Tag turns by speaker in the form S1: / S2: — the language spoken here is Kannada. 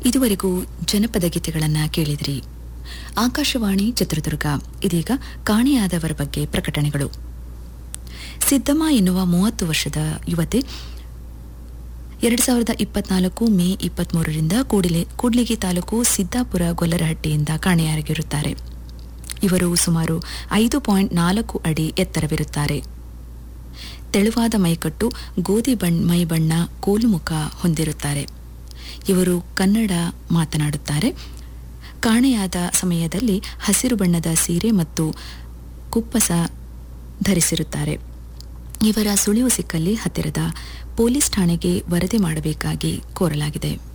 S1: ಇದುವರೆಗೂ ಜನಪದ ಗೀತೆಗಳನ್ನು ಕೇಳಿದ್ರಿ ಆಕಾಶವಾಣಿ ಚಿತ್ರದುರ್ಗ ಇದೀಗ ಕಾಣೆಯಾದವರ ಬಗ್ಗೆ ಪ್ರಕಟಣೆಗಳು ಸಿದ್ದಮ್ಮ ಎನ್ನುವ ಮೂವತ್ತು ವರ್ಷದ ಯುವತೆ ಎರಡು ಸಾವಿರದ ಇಪ್ಪತ್ನಾಲ್ಕು ಮೇ ಇಪ್ಪತ್ಮೂರರಿಂದ ಕೂಡಲೇ ಕೂಡ್ಲಿಗಿ ತಾಲೂಕು ಸಿದ್ದಾಪುರ ಗೊಲ್ಲರಹಟ್ಟಿಯಿಂದ ಕಾಣೆಯಾಗಿರುತ್ತಾರೆ ಇವರು ಸುಮಾರು ಐದು ಪಾಯಿಂಟ್ ನಾಲ್ಕು ಅಡಿ ಎತ್ತರವಿರುತ್ತಾರೆ ತೆಳುವಾದ ಮೈಕಟ್ಟು ಗೋಧಿ ಬಣ್ಣ ಮೈ ಬಣ್ಣ ಕೋಲುಮುಖ ಹೊಂದಿರುತ್ತಾರೆ ಇವರು ಕನ್ನಡ ಮಾತನಾಡುತ್ತಾರೆ ಕಾಣೆಯಾದ ಸಮಯದಲ್ಲಿ ಹಸಿರು ಬಣ್ಣದ ಸೀರೆ ಮತ್ತು ಕುಪ್ಪಸ ಧರಿಸಿರುತ್ತಾರೆ ಇವರ ಸುಳಿವು ಸಿಕ್ಕಲ್ಲಿ ಹತ್ತಿರದ ಪೊಲೀಸ್ ಠಾಣೆಗೆ ವರದಿ ಮಾಡಬೇಕಾಗಿ ಕೋರಲಾಗಿದೆ